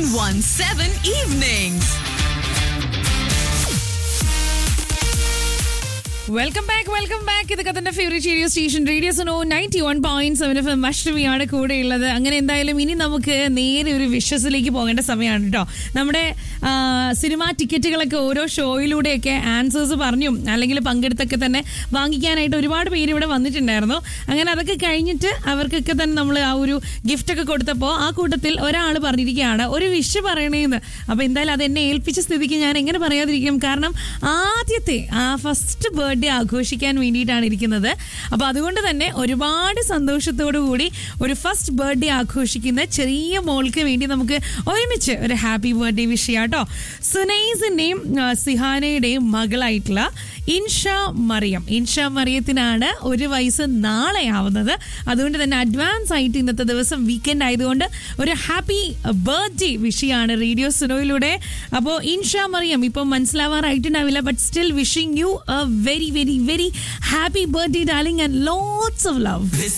917 Evenings. Welcome back welcome back ഇതൊക്കെ തന്നെ favourite radio station radio so ninety one point seven F M അഷ്ടമിയാണ് കൂടെയുള്ളത് അങ്ങനെ എന്തായാലും ഇനി നമുക്ക് നേരെ ഒരു വിഷസിലേക്ക് പോകേണ്ട സമയമാണ് കേട്ടോ നമ്മുടെ ആ, സിനിമാ ടിക്കറ്റുകളൊക്കെ ഓരോ ഷോയിലൂടെയൊക്കെ ആൻസേഴ്സ് പറഞ്ഞും അല്ലെങ്കിൽ പങ്കെടുത്തൊക്കെ തന്നെ വാങ്ങിക്കാനായിട്ട് ഒരുപാട് പേര് ഇവിടെ വന്നിട്ടുണ്ടായിരുന്നു അങ്ങനെ അതൊക്കെ കഴിഞ്ഞിട്ട് അവർക്കൊക്കെ തന്നെ നമ്മൾ ആ ഒരു ഗിഫ്റ്റ് ഒക്കെ കൊടുത്തപ്പോൾ ആ കൂട്ടത്തിൽ ഒരാൾ പറഞ്ഞിരിക്കുകയാണ് ഒരു വിഷ് പറയണേന്ന് അപ്പോൾ എന്തായാലും അത് എന്നെ ഏൽപ്പിച്ച സ്ഥിതിക്ക് ഞാൻ എങ്ങനെ പറയാതിരിക്കും കാരണം ആദ്യത്തെ ആ ഫസ്റ്റ് ബർത്ത്ഡേ ആഘോഷിക്കാൻ വേണ്ടിയിട്ടാണ് ഇരിക്കുന്നത് അപ്പോൾ അതുകൊണ്ട് തന്നെ ഒരുപാട് സന്തോഷത്തോടു കൂടി ഒരു ഫസ്റ്റ് ബർത്ത്ഡേ ആഘോഷിക്കുന്ന ചെറിയ മോൾക്ക് വേണ്ടി നമുക്ക് ഒരുമിച്ച് ഒരു ഹാപ്പി ബർത്ത്ഡേ വിഷ് ചെയ്യാം കേട്ടോ സുനൈസിൻ്റെയും സിഹാനയുടെയും മകളായിട്ടുള്ള ഇൻഷ മറിയം ഇൻഷ മറിയത്തിനാണ് ഒരു വയസ്സ് നാളെ ആവുന്നത് അതുകൊണ്ട് തന്നെ അഡ്വാൻസ് ആയിട്ട് ഇന്നത്തെ ദിവസം വീക്കെൻഡ് ആയതുകൊണ്ട് ഒരു ഹാപ്പി ബർത്ത്ഡേ വിഷയാണ് റേഡിയോ സുനോയിലൂടെ അപ്പോൾ ഇൻഷ മറിയം ഇപ്പം മനസ്സിലാവാറായിട്ടുണ്ടാവില്ല but still wishing you a very very very happy birthday darling and lots of love This